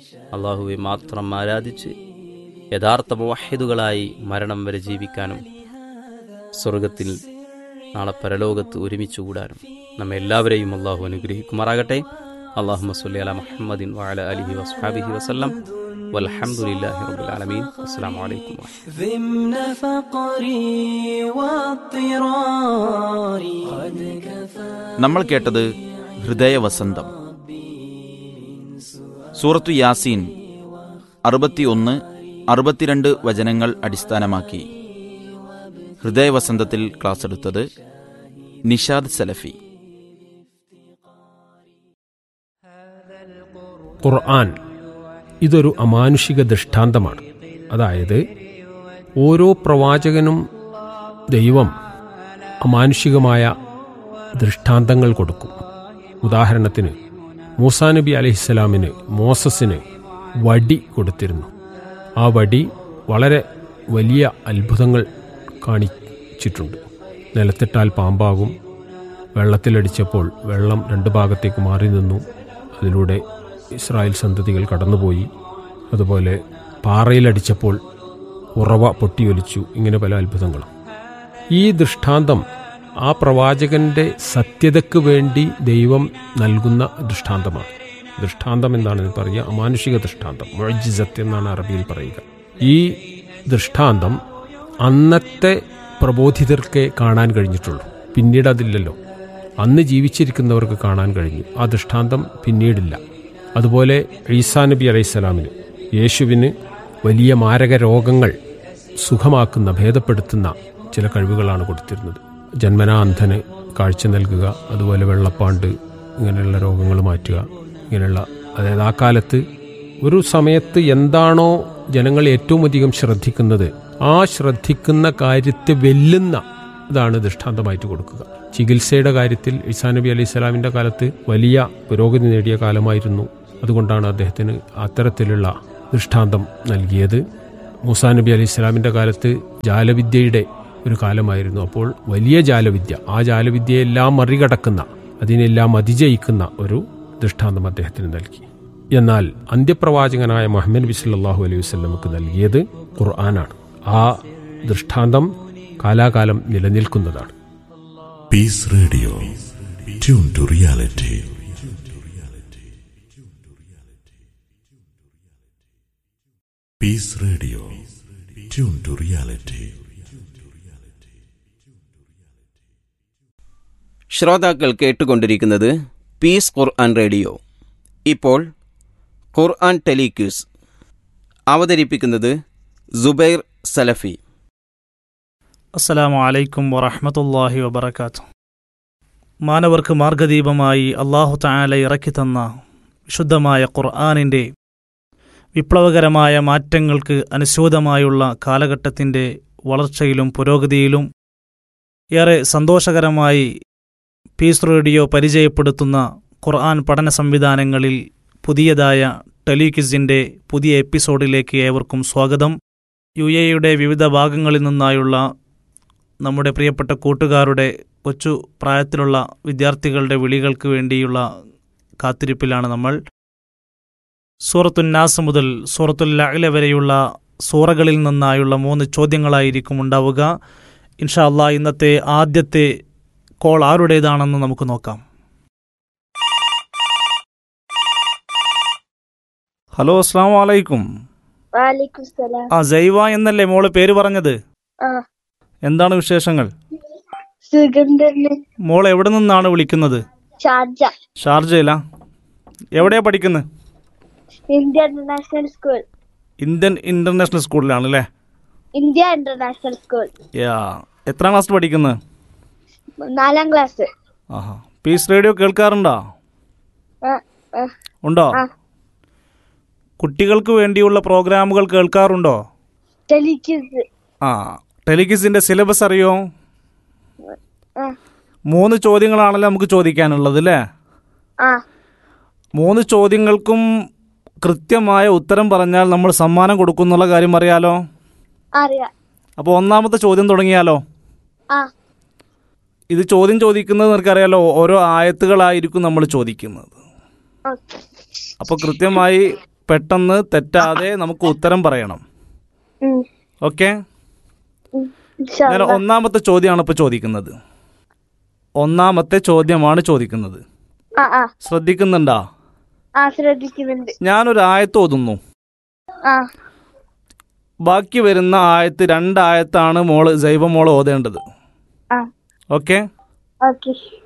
അള്ളാഹുവെ മാത്രം ആരാധിച്ച് യഥാർത്ഥ മുവഹിദുകളായി മരണം വരെ ജീവിക്കാനും സ്വർഗത്തിൽ നാളെ പരലോകത്ത് ഒരുമിച്ച് കൂടാനും നമ്മെ എല്ലാവരെയും അള്ളാഹു അനുഗ്രഹിക്കുമാറാകട്ടെ അള്ളാഹു മസ്ലി അല മുഹമ്മദിൻ വാല അലിഹി വസ്ഹാബിഹി വസ്ലം والحمدلله رب العالمين السلام عليكم ورحمة الله ضمن فقري واضطراري قد كفى നമ്മൾ കേട്ടത് ഹൃദയവസന്തം സൂറത്തു യാസീൻ അറുപത്തിയൊന്ന് അറുപത്തിരണ്ട് വചനങ്ങൾ അടിസ്ഥാനമാക്കി ഹൃദയവസന്തത്തിൽ ക്ലാസ് എടുത്തത് നിഷാദ് സലഫി ഖുർആൻ ഇതൊരു അമാനുഷിക ദൃഷ്ടാന്തമാണ് അതായത് ഓരോ പ്രവാചകനും ദൈവം അമാനുഷികമായ ദൃഷ്ടാന്തങ്ങൾ കൊടുക്കും ഉദാഹരണത്തിന് മൂസാ നബി അലഹിസ്സലാമിന് മോസസിന് വടി കൊടുത്തിരുന്നു ആ വടി വളരെ വലിയ അത്ഭുതങ്ങൾ കാണിച്ചിട്ടുണ്ട് നിലത്തിട്ടാൽ പാമ്പാകും വെള്ളത്തിലടിച്ചപ്പോൾ വെള്ളം രണ്ട് ഭാഗത്തേക്ക് മാറി നിന്നു അതിലൂടെ ഇസ്രായേൽ സന്തതികൾ കടന്നുപോയി അതുപോലെ പാറയിലടിച്ചപ്പോൾ ഉറവ പൊട്ടിയൊലിച്ചു ഇങ്ങനെ പല അത്ഭുതങ്ങളും ഈ ദൃഷ്ടാന്തം ആ പ്രവാചകന്റെ സത്യതയ്ക്ക് വേണ്ടി ദൈവം നൽകുന്ന ദൃഷ്ടാന്തമാണ് ദൃഷ്ടാന്തം എന്നാണ് പറയുക അമാനുഷിക ദൃഷ്ടാന്തം മൊഴിജിസത്ത് എന്നാണ് അറബിയിൽ പറയുക ഈ ദൃഷ്ടാന്തം അന്നത്തെ പ്രബോധിതർക്കേ കാണാൻ കഴിഞ്ഞിട്ടുള്ളൂ പിന്നീട് അതില്ലല്ലോ അന്ന് ജീവിച്ചിരിക്കുന്നവർക്ക് കാണാൻ കഴിഞ്ഞു ആ ദൃഷ്ടാന്തം പിന്നീടില്ല അതുപോലെ ഈസാ നബി അലൈഹിസ്സലാമിന് യേശുവിന് വലിയ മാരക രോഗങ്ങൾ സുഖമാക്കുന്ന ഭേദപ്പെടുത്തുന്ന ചില കഴിവുകളാണ് കൊടുത്തിരുന്നത് ജന്മനാ അന്ധന് കാഴ്ച നൽകുക അതുപോലെ വെള്ളപ്പാണ്ട് ഇങ്ങനെയുള്ള രോഗങ്ങൾ മാറ്റുക ഇങ്ങനെയുള്ള അതായത് ആ കാലത്ത് ഒരു സമയത്ത് എന്താണോ ജനങ്ങൾ ഏറ്റവും അധികം ശ്രദ്ധിക്കുന്നത് ആ ശ്രദ്ധിക്കുന്ന കാര്യത്തെ വെല്ലുന്ന ഇതാണ് ദൃഷ്ടാന്തമായിട്ട് കൊടുക്കുക ചികിത്സയുടെ കാര്യത്തിൽ ഇസാ നബി അലൈഹി സ്വലാമിന്റെ കാലത്ത് വലിയ പുരോഗതി നേടിയ കാലമായിരുന്നു അതുകൊണ്ടാണ് അദ്ദേഹത്തിന് അത്തരത്തിലുള്ള ദൃഷ്ടാന്തം നൽകിയത് മൂസാ നബി അലൈഹി സ്വലാമിന്റെ കാലത്ത് ജാലവിദ്യയുടെ ഒരു കാലമായിരുന്നു അപ്പോൾ വലിയ ജാലവിദ്യ ആ ജാലവിദ്യയെല്ലാം മറികടക്കുന്ന അതിനെല്ലാം അതിജയിക്കുന്ന ഒരു ദൃഷ്ടാന്തം അദ്ദേഹത്തിന് നൽകി എന്നാൽ അന്ത്യപ്രവാചകനായ മുഹമ്മദ് നബി സല്ലല്ലാഹു അലൈഹി വസല്ലമക്ക് നൽകിയത് ഖുർആനാണ് ആ ദൃഷ്ടാന്തം കാലാകാലം നിലനിൽക്കുന്നതാണ് Peace Radio. Tune to reality. Peace Radio. Tune to reality. ശ്രോതാക്കൾ കേട്ടുകൊണ്ടിരിക്കുന്നത് പീസ് ഖുർആൻ റേഡിയോ ഇപ്പോൾ ഖുർആൻ ടെലിക്യൂസ് അവതരിപ്പിക്കുന്നത് സുബൈർ സലഫി അസ്സലാമു അലൈക്കും വറഹ്മത്തുള്ളാഹി വബറകാത്തു മാനവർക്ക് മാർഗദീപമായി അള്ളാഹു തആല ഇറക്കി തന്ന വിശുദ്ധമായ ഖുർആാനിൻ്റെ വിപ്ലവകരമായ മാറ്റങ്ങൾക്ക് അനുസ്യൂതമായുള്ള കാലഘട്ടത്തിൻ്റെ വളർച്ചയിലും പുരോഗതിയിലും ഏറെ സന്തോഷകരമായി പീസ് റേഡിയോ പരിചയപ്പെടുത്തുന്ന ഖുർആൻ പഠന സംവിധാനങ്ങളിൽ പുതിയതായ ടെലിക്വിസിൻ്റെ പുതിയ എപ്പിസോഡിലേക്ക് ഏവർക്കും സ്വാഗതം യു എയുടെ വിവിധ ഭാഗങ്ങളിൽ നിന്നായുള്ള നമ്മുടെ പ്രിയപ്പെട്ട കൂട്ടുകാരുടെ കൊച്ചു പ്രായത്തിലുള്ള വിദ്യാർത്ഥികളുടെ വിളികൾക്ക് വേണ്ടിയുള്ള കാത്തിരിപ്പിലാണ് നമ്മൾ സൂറത്തുന്നാസ് മുതൽ സൂറത്തുൽ അഖില വരെയുള്ള സൂറകളിൽ നിന്നായുള്ള മൂന്ന് ചോദ്യങ്ങളായിരിക്കും ഉണ്ടാവുക ഇൻഷാ അള്ളാ ഇന്നത്തെ ആദ്യത്തെ കോൾ ആരുടേതാണെന്ന് നമുക്ക് നോക്കാം ഹലോ അസ്സാം വലൈക്കും വാലിക്കും സലാം ആ ജൈവ എന്നല്ലേ മോള് പേര് പറഞ്ഞത് ആ എന്താണ് വിശേഷങ്ങൾ സുഖം തന്നെ മോൾ എവിടെ നിന്നാണ് വിളിക്കുന്നത് ഷാർജ ഷാർജയില എവിടെയാ പഠിക്കുന്നത് India International School Indian International സ്കൂളിലാണ് അല്ലേ ഇന്ത്യ ഇന്റർനാഷണൽ സ്കൂൾ യാ എത്രാം ക്ലാസ് പഠിക്കുന്നത് നാലാം ക്ലാസ് ആഹാ പീസ് റേഡിയോ കേൾക്കാറുണ്ടോ ആ, ആ, ഉണ്ടോ ആ. കുട്ടികൾക്ക് വേണ്ടിയുള്ള പ്രോഗ്രാമുകൾ കേൾക്കാറുണ്ടോ ടെലിക്യൂസ് ആ ടെലികിസിന്റെ സിലബസ് അറിയോ ആ, മൂന്ന് ചോദ്യങ്ങളാണല്ലോ നമുക്ക് ചോദിക്കാനുള്ളത് അല്ലേ ആ മൂന്ന് ചോദ്യങ്ങൾക്കും കൃത്യമായ ഉത്തരം പറഞ്ഞാൽ നമ്മൾ സമ്മാനം കൊടുക്കുന്നുള്ള കാര്യം അറിയാലോ അറിയാം അപ്പോൾ ഒന്നാമത്തെ ചോദ്യം തുടങ്ങിയാലോ ആ ഇത് ചോദ്യം ചോദിക്കുന്നത് നിനക്കറിയാലോ ഓരോ ആയത്തുകളായിരിക്കും നമ്മൾ ചോദിക്കുന്നത് ഓക്കെ അപ്പോൾ കൃത്യമായി പെട്ടെന്ന് തെറ്റാതെ നമുക്ക് ഉത്തരം പറയണം ഉം. ഓക്കെ ഉം. ഇൻഷാ ഞാൻ അല്ലാ. ഒന്നാമത്തെ ചോദ്യമാണ് ഇപ്പോൾ ചോദിക്കുന്നത് ഒന്നാമത്തെ ചോദ്യമാണ് ചോദിക്കുന്നത് ആ ആ ശ്രദ്ധിക്കുന്നുണ്ടാ ആ ശ്രദ്ധിക്കുന്നുണ്ട് ഞാനൊരു ആയത്ത് ഓതുന്നു ആ ബാക്കി വരുന്ന ആയത്ത് രണ്ടായത്താണ് മോള് ജൈവ മോള് ഓതേണ്ടത് ആ ഓക്കെ ഓക്കെ